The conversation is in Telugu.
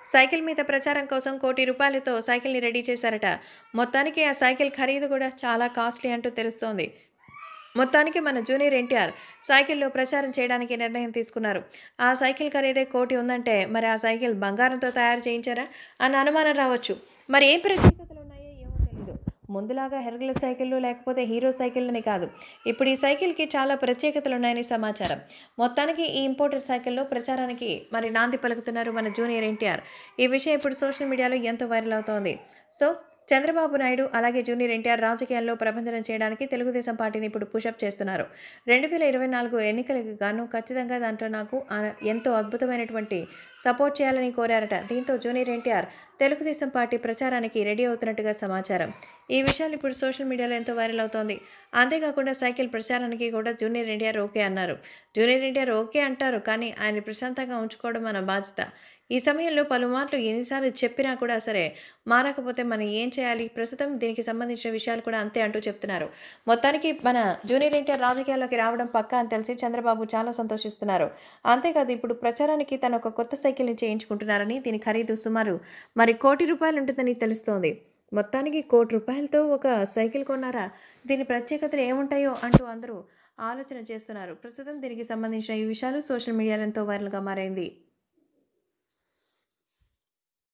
సైకిల్ మీద ప్రచారం కోసం కోటి రూపాయలతో సైకిల్ని రెడీ చేశారట మొత్తానికి ఆ సైకిల్ ఖరీదు కూడా చాలా కాస్ట్లీ అంటూ తెలుస్తోంది మొత్తానికి మన జూనియర్ ఎన్టీఆర్ సైకిల్లో ప్రచారం చేయడానికి నిర్ణయం తీసుకున్నారు ఆ సైకిల్ ఖరీదే కోటి ఉందంటే మరి ఆ సైకిల్ బంగారంతో తయారు చేయించారా అన్న అనుమానం రావచ్చు మరి ఏం ప్రత్యేకతలు ఉన్నాయో ఏమో తెలీదు ముందులాగా హెర్గులర్ సైకిళ్ళు లేకపోతే హీరో సైకిళ్ళని కాదు ఇప్పుడు ఈ సైకిల్కి చాలా ప్రత్యేకతలు ఉన్నాయని సమాచారం మొత్తానికి ఈ ఇంపోర్టెడ్ సైకిల్లో ప్రచారానికి మరి నాంది పలుకుతున్నారు మన జూనియర్ ఎన్టీఆర్ ఈ విషయం ఇప్పుడు సోషల్ మీడియాలో ఎంతో వైరల్ అవుతోంది సో చంద్రబాబు నాయుడు అలాగే జూనియర్ ఎన్టీఆర్ రాజకీయాల్లో ప్రభంజనం చేయడానికి తెలుగుదేశం పార్టీని ఇప్పుడు పుషప్ చేస్తున్నారు రెండు వేల ఇరవై నాలుగు ఎన్నికలకు గాను ఖచ్చితంగా దాంట్లో నాకు ఆ- ఎంతో అద్భుతమైనటువంటి సపోర్ట్ చేయాలని కోరారట దీంతో జూనియర్ ఎన్టీఆర్ తెలుగుదేశం పార్టీ ప్రచారానికి రెడీ అవుతున్నట్టుగా సమాచారం ఈ విషయాలు ఇప్పుడు సోషల్ మీడియాలో ఎంతో వైరల్ అవుతోంది అంతేకాకుండా సైకిల్ ప్రచారానికి కూడా జూనియర్ ఎన్టీఆర్ ఓకే అన్నారు జూనియర్ ఎన్టీఆర్ ఓకే అంటారు కానీ ఆయన ప్రశాంతంగా ఉంచుకోవడం మన బాధ్యత ఈ సమయంలో పలుమార్లు ఎన్నిసార్లు చెప్పినా కూడా సరే మారకపోతే మనం ఏం చేయాలి ప్రస్తుతం దీనికి సంబంధించిన విషయాలు కూడా అంతే అంటూ చెప్తున్నారు మొత్తానికి మన జూనియర్ ఎన్టీఆర్ రాజకీయాల్లోకి రావడం పక్కా అని తెలిసి చంద్రబాబు చాలా సంతోషిస్తున్నారు అంతేకాదు ఇప్పుడు ప్రచారానికి తను ఒక కొత్త సైకిల్ని చేయించుకుంటున్నారని దీని ఖరీదు సుమారు మరి కోటి రూపాయలు ఉంటుందని తెలుస్తోంది మొత్తానికి కోటి రూపాయలతో ఒక సైకిల్ కొన్నారా దీని ప్రత్యేకతలు ఏముంటాయో అంటూ అందరూ ఆలోచన చేస్తున్నారు ప్రస్తుతం దీనికి సంబంధించిన ఈ విషయాలు సోషల్ మీడియాలో ఎంతో వైరల్గా మారైంది